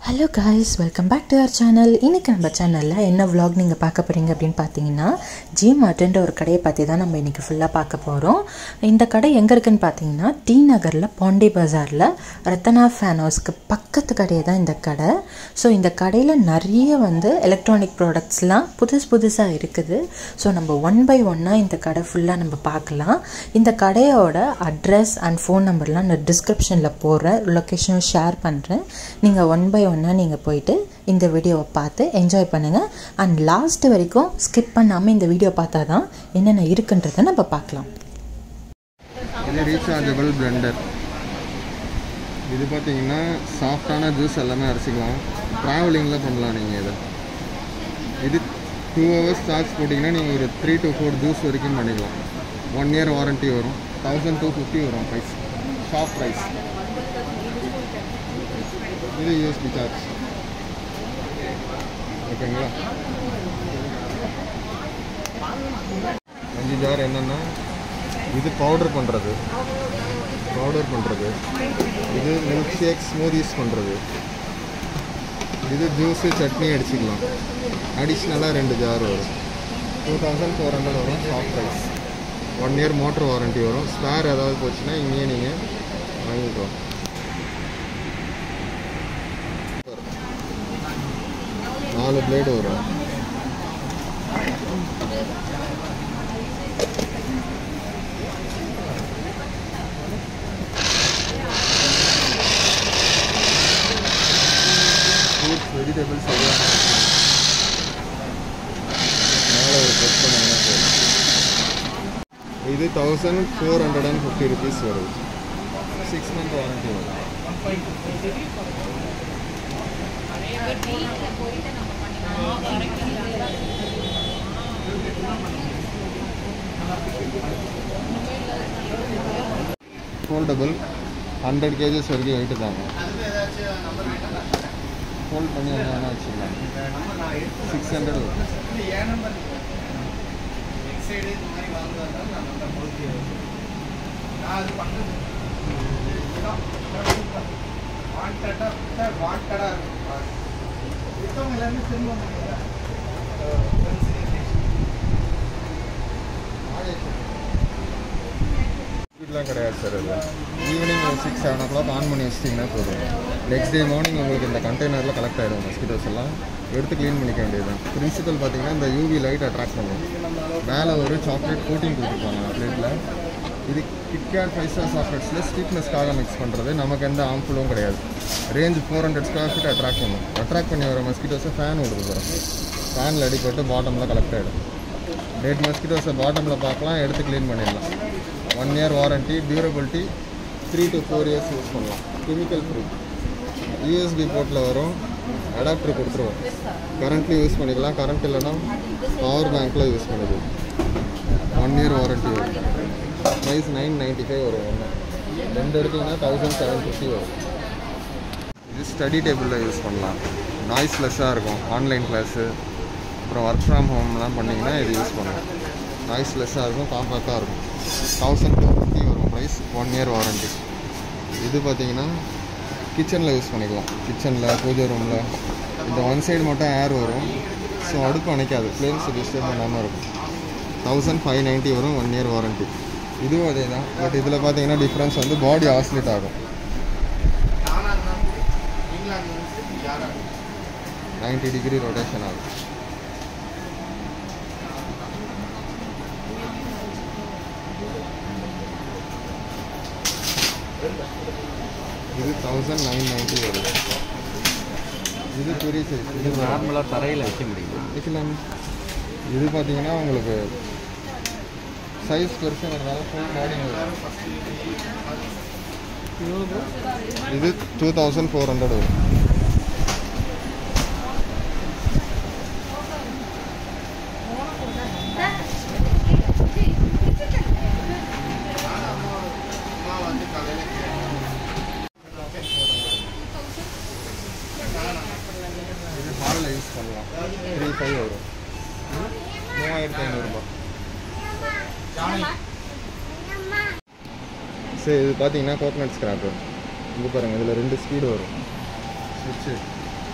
hello guys welcome back to our channel இன்றைக்கி நம்ம சேனலில் என்ன vlog நீங்கள் பார்க்க போகிறீங்க அப்படின்னு பார்த்தீங்கன்னா ஜி மார்ட்ன்ற ஒரு கடையை பற்றி தான் நம்ம இன்றைக்கி ஃபுல்லாக பார்க்க போகிறோம் இந்த கடை எங்கே இருக்குன்னு பார்த்தீங்கன்னா டி நகரில் பாண்டி பஜாரில் ரத்தனா ஃபேன் ஹவுஸ்க்கு பக்கத்து கடையே தான் இந்த கடை ஸோ இந்த கடையில் நிறைய வந்து எலக்ட்ரானிக் ப்ராடக்ட்ஸ்லாம் புதுசு புதுசாக இருக்குது ஸோ நம்ம ஒன் பை ஒன்னாக இந்த கடை ஃபுல்லாக நம்ம பார்க்கலாம் இந்த கடையோட அட்ரஸ் அண்ட் ஃபோன் நம்பர்லாம் நான் டிஸ்கிரிப்ஷனில் போடுறேன் லொக்கேஷனும் ஷேர் பண்ணுறேன் நீங்கள் ஒன் பை ஒன்னாக நீங்கள் போயிட்டு இந்த வீடியோவை பார்த்து என்ஜாய் பண்ணுங்கள் அண்ட் லாஸ்ட் வரைக்கும் ஸ்கிப் பண்ணாமல் இந்த வீடியோ பார்த்தா தான் என்னென்ன இருக்குன்றதை நம்ம பார்க்கலாம் இது ரீசார்ஜபிள் பிளெண்டர் இது பார்த்தீங்கன்னா சாஃப்டான ஜூஸ் எல்லாமே அரைச்சிக்கலாம் ட்ராவலிங்கில் பண்ணலாம் நீங்கள் இதை இது டூ ஹவர்ஸ் சார்ஜ் போட்டிங்கன்னா நீங்கள் ஒரு த்ரீ டு ஃபோர் ஜூஸ் வரைக்கும் பண்ணிக்கலாம் ஒன் இயர் வாரண்ட்டி வரும் தௌசண்ட் டூ ஃபிஃப்டி வரும் ப்ரைஸ் ஷாப் ப்ரைஸ் இது யூஎஸ்பி சார்ஜ் ஓகேங்களா அஞ்சு ஜார் என்னென்னா இது பவுடர் பண்ணுறது பவுடர் பண்ணுறது இது மில்க் ஷேக் ஸ்மூதிஸ் பண்ணுறது இது ஜூஸு சட்னி அடிச்சுக்கலாம் அடிஷ்னலாக ரெண்டு ஜார் வரும் டூ தௌசண்ட் ஃபோர் ஹண்ட்ரட் வரும் shop price one year motor warranty வரும் ஸ்பேர் ஏதாவது போச்சுன்னா இங்கேயே நீங்கள் வாங்கிக்கலாம் நாலு பிளேடு வரும் ஃப்ரூட்ஸ் வெஜிடபிள்ஸ் எல்லாம் மேலே ஒரு ப்ரெஸ் பண்ணிங்கன்னா போதும் இது thousand four hundred and fifty rupees வருது சிக்ஸ் மந்த் வாரண்ட்டி வரும் ஃபோல்டபுள் ஹண்ட்ரட் கேஜஸ் வரைக்கும் வெயிட்டு தாங்க ஃபோல்ட் பண்ணி என்ன வேணால் வச்சுக்கலாம் சிக்ஸ் ஹண்ட்ரட் வரும் வீட்லாம் கிடையாது சார் அது ஈவினிங் ஒரு six seven o'clock on பண்ணி வச்சிட்டிங்கன்னா போதும் நெக்ஸ்ட் டே மார்னிங் உங்களுக்கு இந்த கண்டெய்னரில் கலெக்ட் ஆகிடும் மஸ்கிட்டோஸ் எல்லாம் எடுத்து க்ளீன் பண்ணிக்க வேண்டியது பிரின்சிபல் பார்த்தீங்கன்னா இந்த யூவி லைட் அட்ராக்ட் பண்ணும் மேலே ஒரு சாக்லேட் கோட்டிங் கொடுத்துருப்பாங்க பிளேட்டில் இது கிட்கேட் ஃபைவ் ஸ்டார் சாக்லேட்ஸில் ஸ்வீட்னஸ்க்காக மிக்ஸ் பண்ணுறது நமக்கு எந்த ஆம்ஃபுல்லும் கிடையாது range four hundred square feet attract பண்ணும் அட்ராக்ட் பண்ணி வர மஸ்கிட்டோஸை ஃபேன் விடுது போகிறோம் ஃபேனில் அடிப்பட்டு பாட்டமில் கலெக்ட் ஆகிடும் டேட் மஸ்கிட்டோஸை பாட்டமில் பார்க்கலாம் எடுத்து க்ளீன் பண்ணிடலாம் one year warranty durability three to four years use பண்ணலாம் கெமிக்கல் ஃப்ரீ யூஎஸ்பி போர்ட்டில் வரும் அடாப்டர் கொடுத்துருவோம் கரண்ட்லி யூஸ் பண்ணிக்கலாம் கரண்ட் இல்லைன்னா பவர் பேங்க்கில் யூஸ் பண்ணிக்கலாம் ஒன் இயர் வாரண்ட்டி வரும் ப்ரைஸ் நைன் நைன்ட்டி ஃபைவ் வரும் ஒன்று ரெண்டு எடுத்தீங்கன்னா தௌசண்ட் செவன் ஃபிஃப்டி வரும் இது ஸ்டடி டேபிளில் யூஸ் பண்ணலாம் நாய்ஸ்லெஸ்ஸாக இருக்கும் ஆன்லைன் கிளாஸு அப்புறம் ஒர்க் ஃப்ரம் ஹோம்லாம் பண்ணிங்கன்னா இது யூஸ் பண்ணலாம் நாய்ஸ்லெஸ்ஸாக இருக்கும் காம்பாக்டாக இருக்கும் தௌசண்ட் டூ ஃபிஃப்டி வரும் ப்ரைஸ் ஒன் இயர் வாரண்ட்டி இது பார்த்தீங்கன்னா கிச்சனில் யூஸ் பண்ணிக்கலாம் கிச்சனில் பூஜை ரூமில் இந்த ஒன் சைடு மட்டும் ஏர் வரும் ஸோ அடுப்பு அணைக்காது ஃப்ளேம்ஸ் டிஸ்டர்ப் பண்ணாமல் இருக்கும் தௌசண்ட் ஃபைவ் நைன்ட்டி வரும் ஒன் இயர் வாரண்ட்டி இதுவும் அதே தான் பட் இதில் பார்த்தீங்கன்னா டிஃப்ரென்ஸ் வந்து பாடி ஆஸ்லேட் ஆகும் நைன்டி டிகிரி ரொட்டேஷன் ஆகும் இது தௌசண்ட் நைன் நைன்ட்டி வரும் இது பெரிய சைஸ் இது நார்மலாக தரையில் வைக்க முடியுமா வைக்கலாம் இது பார்த்தீங்கன்னா உங்களுக்கு சைஸ் பெருசுங்கிறதுனால ஃபுல் பாடி இது டூ தௌசண்ட் ஃபோர் ஹண்ட்ரட் வரும் இது ஹாலில் யூஸ் பண்ணலாம் த்ரீ ஃபைவ் வரும் மூவாயிரத்தி ஐநூறுரூபா சரி இது பார்த்தீங்கன்னா கோகனட் ஸ்கிராப்பு இங்கே பாருங்கள் இதில் ரெண்டு ஸ்பீடு வரும் ஸ்விட்சு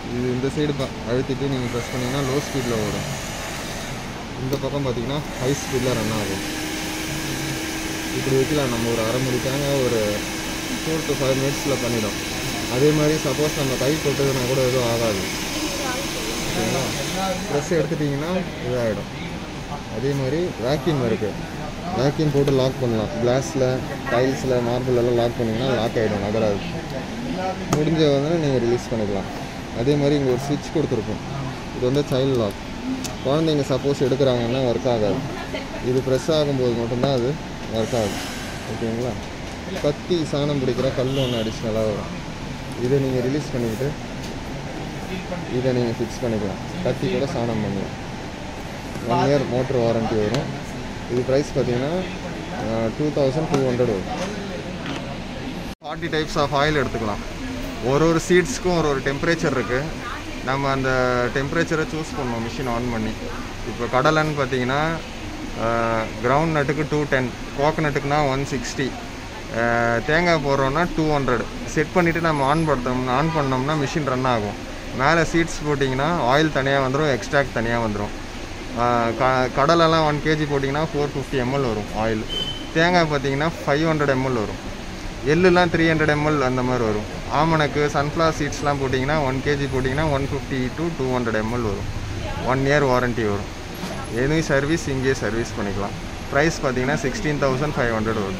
இது இந்த சைடு ப அழுத்திட்டு நீங்கள் ப்ரெஸ் பண்ணிங்கன்னா லோ ஸ்பீடில் ஓடும் இந்த பக்கம் பார்த்தீங்கன்னா ஹை ஸ்பீடில் ரன் ஆகும் இப்படி வைக்கலாம் நம்ம ஒரு அரை மணி தேங்காய் ஒரு ஃபோர் டு ஃபைவ் மினிட்ஸில் பண்ணிடும் அதே மாதிரி சப்போஸ் நம்ம கை கொட்டதுனா கூட எதுவும் ஆகாது ஓகேங்களா ப்ரெஸ் எடுத்துட்டிங்கன்னா இதாகிடும் அதே மாதிரி வேக்யூம் இருக்குது வேக்யூம் போட்டு லாக் பண்ணலாம் கிளாஸில் டைல்ஸில் மார்பிள் எல்லாம் லாக் பண்ணிங்கன்னா லாக் ஆகிடும் நகராது முடிஞ்ச வந்து நீங்கள் ரிலீஸ் பண்ணிக்கலாம் அதே மாதிரி இங்கே ஒரு சுவிட்ச் கொடுத்துருக்கும் இது வந்து சைல்ட் லாக் குழந்தைங்க சப்போஸ் எடுக்கிறாங்கன்னா ஒர்க் ஆகாது இது ப்ரெஸ் ஆகும்போது மட்டும்தான் அது ஒர்க் ஆகும் ஓகேங்களா கத்தி சாணம் பிடிக்கிற கல் ஒன்று அடிஷ்னலாக வரும் இதை நீங்கள் ரிலீஸ் பண்ணிக்கிட்டு இதை நீங்கள் ஃபிக்ஸ் பண்ணிக்கலாம் கத்தி கூட சாணம் பண்ணலாம் ஒன் இயர் மோட்ரு வாரண்ட்டி வரும் இது ப்ரைஸ் பார்த்தீங்கன்னா டூ தௌசண்ட் டூ ஹண்ட்ரட் வரும் ஃபார்ட்டி டைப்ஸ் ஆஃப் ஆயில் எடுத்துக்கலாம் ஒரு ஒரு சீட்ஸ்க்கும் ஒரு ஒரு டெம்பரேச்சர் இருக்குது நம்ம அந்த டெம்பரேச்சரை சூஸ் பண்ணணும் மிஷின் ஆன் பண்ணி இப்போ கடலைன்னு பார்த்தீங்கன்னா கிரவுண்ட் நட்டுக்கு டூ டென் கோகனட்டுக்குனா ஒன் சிக்ஸ்டி தேங்காய் போடுறோன்னா டூ ஹண்ட்ரட் செட் பண்ணிவிட்டு நம்ம ஆன் படுத்தோம்னா ஆன் பண்ணோம்னா மிஷின் ரன் ஆகும் மேலே சீட்ஸ் போட்டிங்கன்னா ஆயில் தனியாக வந்துடும் எக்ஸ்ட்ராக்ட் தனியாக வந்துடும் க கடலெல்லாம் ஒன் கேஜி போட்டிங்கன்னா ஃபோர் ஃபிஃப்டி எம்எல் வரும் ஆயில் தேங்காய் பார்த்தீங்கன்னா ஃபைவ் ஹண்ட்ரட் எம்எல் வரும் எள்ளுலாம் த்ரீ ஹண்ட்ரட் எம்எல் அந்த மாதிரி வரும் ஆமணக்கு சன்ஃப்ளவர் சீட்ஸ்லாம் போட்டிங்கன்னா ஒன் கேஜி போட்டிங்கன்னா one fifty to two hundred ML வரும் ஒன் இயர் வாரண்ட்டி வரும் எனி சர்வீஸ் இங்கேயே சர்வீஸ் பண்ணிக்கலாம் ப்ரைஸ் பார்த்தீங்கன்னா சிக்ஸ்டீன் தௌசண்ட் ஃபைவ் ஹண்ட்ரட் வரும்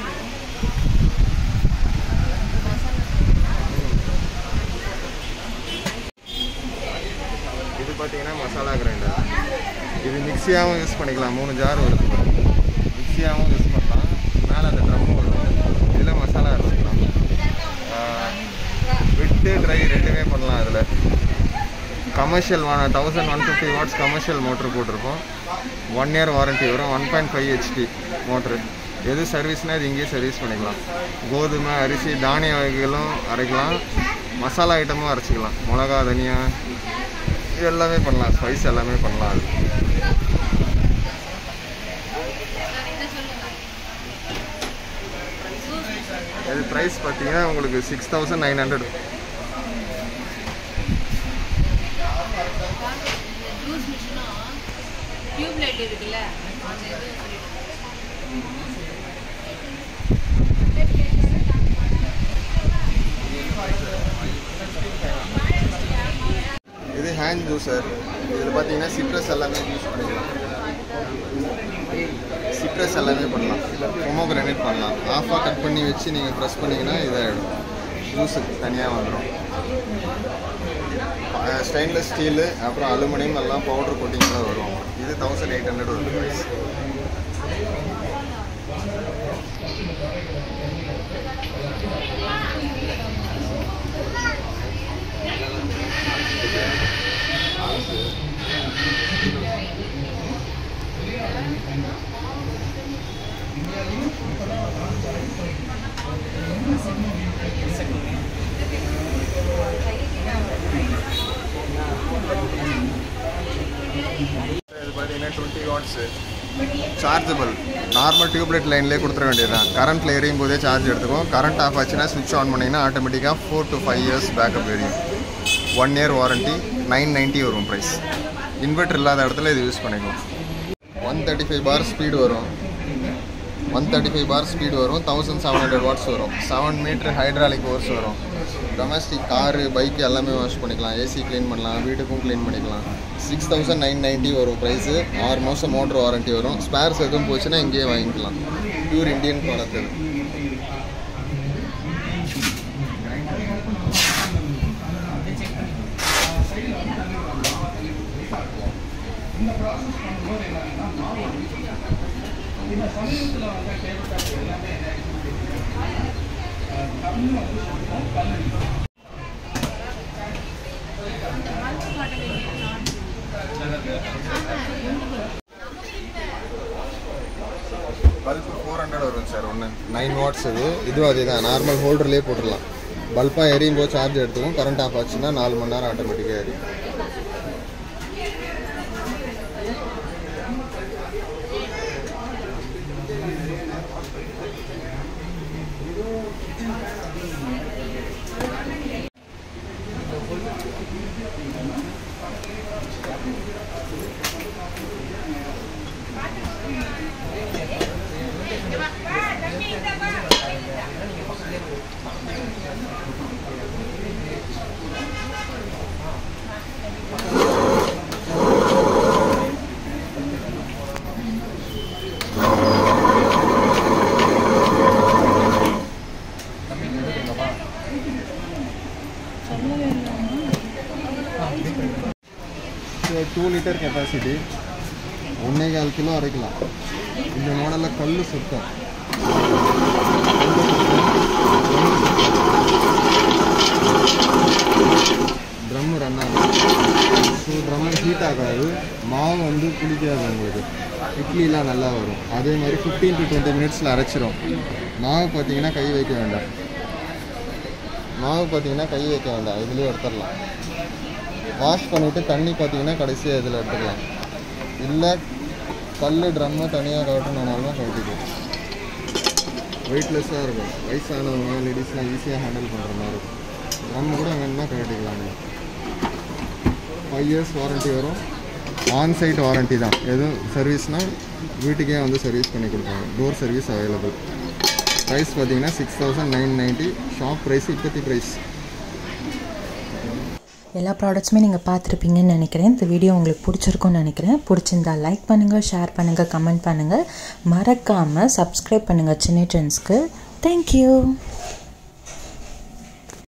இது பார்த்தீங்கன்னா மசாலா கிரைண்டர் இது மிக்சியாகவும் யூஸ் பண்ணிக்கலாம் மூணு ஜார் வருது மிக்சியாகவும் யூஸ் பண்ணலாம் மேலே அந்த ட்ரம் வரும் இதில் மசாலா அரைச்சிக்கலாம் விட்டு ட்ரை ரெண்டுமே பண்ணலாம் அதில் commercial thousand one fifty watts commercial motor போட்டிருக்கோம் ஒன் இயர் வாரண்ட்டி வரும் one point five HP motor எது சர்வீஸ்னால் இது இங்கேயே சர்வீஸ் பண்ணிக்கலாம் கோதுமை அரிசி தானிய வகைகளும் அரைக்கலாம் மசாலா ஐட்டமும் அரைச்சிக்கலாம் மிளகா தனியா இது எல்லாமே பண்ணலாம் ஸ்பைஸ் எல்லாமே பண்ணலாம் அது இது ப்ரைஸ் பார்த்தீங்கன்னா உங்களுக்கு six thousand nine hundred juice மிஷினும் டியூப் லைட் இருக்குல்ல அந்த இது சொல்லிட்டு இது ஹேண்ட் ஜூஸர் இதில் பார்த்தீங்கன்னா சிட்ரஸ் எல்லாமே யூஸ் பண்ணிக்கலாம் சிட்ரஸ் எல்லாமே பண்ணலாம் பொமோகிரானேட் பண்ணலாம் ஆஃபாக கட் பண்ணி வச்சு நீங்கள் ப்ரெஸ் பண்ணிங்கன்னா இதாகிடும் ஜூஸுக்கு தனியாக வந்துடும் ஸ்டெயின்லெஸ் ஸ்டீலு அப்புறம் அலுமினியம் எல்லாம் பவுடர் கோட்டிங்கில் வரும் இது தௌசண்ட் எயிட் ஹண்ட்ரட் வருது ப்ரைஸ் இது பார்த்தீங்கன்னா twenty watts chargeable normal tube light லைன்லேயே கொடுத்துட வேண்டியதுதான் கரண்ட்டில் எரியும் போதே சார்ஜ் எடுத்துக்கும் கரண்ட் ஆஃப் ஆச்சுன்னா சுவிட்ச் ஆன் பண்ணிங்கன்னா ஆட்டோமேட்டிக்காக four to five years backup எரியும் one year warranty nine ninety வரும் ப்ரைஸ் இன்வெர்டர் இல்லாத இடத்துல இது யூஸ் பண்ணிக்கலாம் one thirty five bar speed வரும் one thirty five bar speed வரும் தௌசண்ட் செவன் ஹண்ட்ரட் வாட்ஸ் வரும் செவன் மீட்டர் ஹைட்ராலிக் ஓர்ஸ் வரும் டொமஸ்டிக் காரு பைக் எல்லாமே வாஷ் பண்ணிக்கலாம் ஏசி க்ளீன் பண்ணலாம் வீட்டுக்கும் க்ளீன் பண்ணிக்கலாம் சிக்ஸ் தௌசண்ட் நைன் நைன்ட்டி வரும் ப்ரைஸு ஆறு மாதம் மோட்டர் வாரண்ட்டி வரும் ஸ்பேர்ஸ் எதுவும் போச்சுன்னா இங்கேயே வாங்கிக்கலாம் பியூர் இந்தியன் ப்ராடக்ட் இது பல்பு ஃபோர் ஹண்ட்ரட் வரும் சார் ஒன்று நைன் வாட்ஸ் இது இதுவும் அதே தான் நார்மல் ஹோல்டர்லேயே போட்டுடலாம் பல்பாக எரியும் போது சார்ஜ் எடுத்துக்கும் கரண்ட் ஆஃப் ஆச்சுன்னா நாலு மணி நேரம் ஆட்டோமேட்டிக்காக எரியும் டூ லிட்டர் கெப்பாசிட்டி ஒன்றே கால் கிலோ அரைக்கலாம் இந்த மாடலில் கல் சுத்தம் ட்ரம் ரன் ஆகும் ஸோ ட்ரம் ஹீட் ஆகாது மாவு வந்து புளிக்காது உங்களுக்கு இட்லிலாம் நல்லா வரும் அதே மாதிரி ஃபிஃப்டீன் டு டுவெண்ட்டி மினிட்ஸில் அரைச்சிரும் மாவு பார்த்தீங்கன்னா கை வைக்க வேண்டாம் மாவு பார்த்தீங்கன்னா கை வைக்க வேண்டாம் இதுலேயே எடுத்துடலாம் வாஷ் பண்ணிவிட்டு தண்ணி பார்த்தீங்கன்னா கடைசியாக இதில் எடுத்துக்கலாம் இல்லை கல் ட்ரம்மு தனியாக கட்டணுனாலும் கட்டிக்கும் வெயிட்லெஸ்ஸாக இருக்கும் வயசானவங்க லேடிஸ்லாம் ஈஸியாக ஹேண்டில் பண்ணுற மாதிரி இருக்கும் ட்ரம் கூட வேணும்னா கட்டிக்கலாம் நீங்கள் ஃபைவ் இயர்ஸ் வாரண்ட்டி வரும் ஆன் சைட் வாரண்ட்டி தான் எதுவும் சர்வீஸ்னால் வீட்டுக்கே வந்து சர்வீஸ் பண்ணி கொடுப்பாங்க டோர் சர்வீஸ் அவைலபிள் ப்ரைஸ் பார்த்தீங்கன்னா six thousand nine ninety shop price இப்போத்தி ப்ரைஸ் எல்லா ப்ராடக்ட்ஸுமே நீங்கள் பார்த்துருப்பீங்கன்னு நினைக்கிறேன் இந்த வீடியோ உங்களுக்கு பிடிச்சிருக்கும்னு நினைக்கிறேன் பிடிச்சிருந்தா லைக் பண்ணுங்கள் ஷேர் பண்ணுங்கள் கமெண்ட் பண்ணுங்கள் மறக்காமல் சப்ஸ்கிரைப் பண்ணுங்கள் சின்ன ட்ரெண்ட்ஸ்க்கு தேங்க்யூ